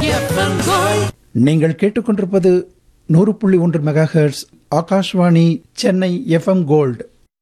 FM gold நீங்கள் கேட்டுக்கொண்டிருப்பது நூறு புள்ளி ஒன்று megahertz Akashvani Chennai FM gold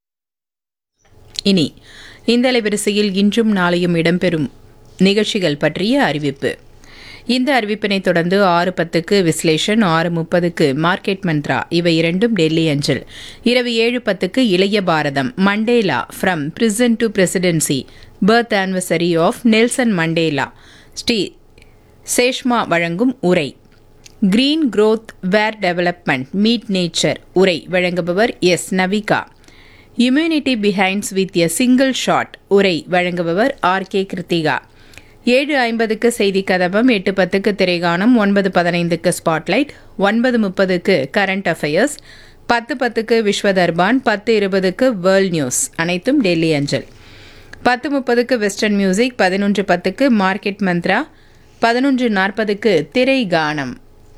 இனி இந்த அலைவரிசையில் இன்றும் நாளையும் இடம்பெறும் நிகழ்ச்சிகள் பற்றிய அறிவிப்பு இந்த அறிவிப்பினை தொடர்ந்து ஆறு பத்துக்கு விஸ்லேஷன் ஆறு முப்பதுக்கு மார்க்கெட் மந்த்ரா இவை இரண்டும் டெல்லி அஞ்சல் இரவு ஏழு பத்துக்கு இளைய பாரதம் Mandela from prison to presidency birth anniversary of Nelson Mandela Sri Seshma வழங்கும் உரை green growth where development meet nature உரை வழங்குபவர் S Navika immunity behinds with a single shot உரை வழங்குபவர் ஆர் கே கிருத்திகா ஏழு ஐம்பதுக்கு செய்தி கதவம் எட்டு பத்துக்கு திரைகானம் ஒன்பது பதினைந்துக்கு ஸ்பாட்லைட் ஒன்பது முப்பதுக்கு கரண்ட் அஃபேர்ஸ் பத்து பத்துக்கு விஸ்வதர்பான் பத்து இருபதுக்கு வேர்ல்ட் நியூஸ் அனைத்தும் டெல்லி அஞ்சல் பத்து முப்பதுக்கு வெஸ்டர்ன் மியூசிக் பதினொன்று பத்துக்கு மார்க்கெட் மந்த்ரா பதினொன்று நாற்பதுக்கு திரை கானம்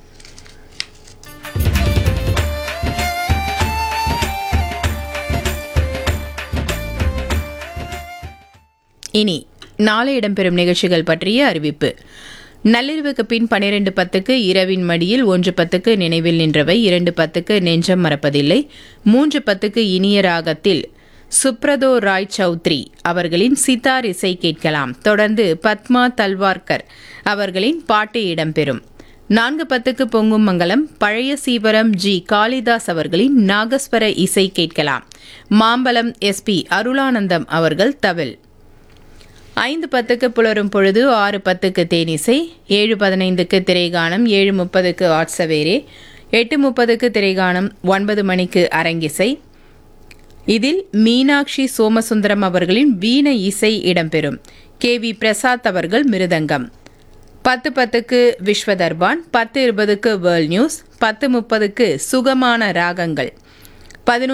இனி நாளை இடம்பெறும் நிகழ்ச்சிகள் பற்றிய அறிவிப்பு நள்ளிரவுக்கு பின் பனிரெண்டு பத்துக்கு இரவின் மடியில் ஒன்று பத்துக்கு நினைவில் நின்றவை இரண்டு பத்துக்கு நெஞ்சம் மறப்பதில்லை மூன்று பத்துக்கு இனிய ராகத்தில் சுப்ரதோ ராய் சௌத்ரி அவர்களின் சித்தார் இசை கேட்கலாம் தொடர்ந்து பத்மா தல்வார்கர் அவர்களின் பாட்டு இடம்பெறும் நான்கு பத்துக்கு பொங்கும் மங்கலம் பழைய சீவரம் ஜி காளிதாஸ் அவர்களின் நாகஸ்வர இசை கேட்கலாம் மாம்பலம் எஸ்பி அருளானந்தம் அவர்கள் தவில் ஐந்து பத்துக்கு புலரும் பொழுது ஆறு பத்துக்கு தேனிசை ஏழு பதினைந்துக்கு திரைகானம் ஏழு முப்பதுக்கு ஆட்சவேரே எட்டு முப்பதுக்கு திரைகானம் ஒன்பது மணிக்கு அரங்கிசை இதில் மீனாட்சி சோமசுந்தரம் அவர்களின் வீண இசை இடம்பெறும் கே வி பிரசாத் அவர்கள் மிருதங்கம் பத்து பத்துக்கு விஸ்வதர்பான் பத்து இருபதுக்கு வேர்ல்ட் நியூஸ் பத்து முப்பதுக்கு சுகமான ராகங்கள் பதினொன்று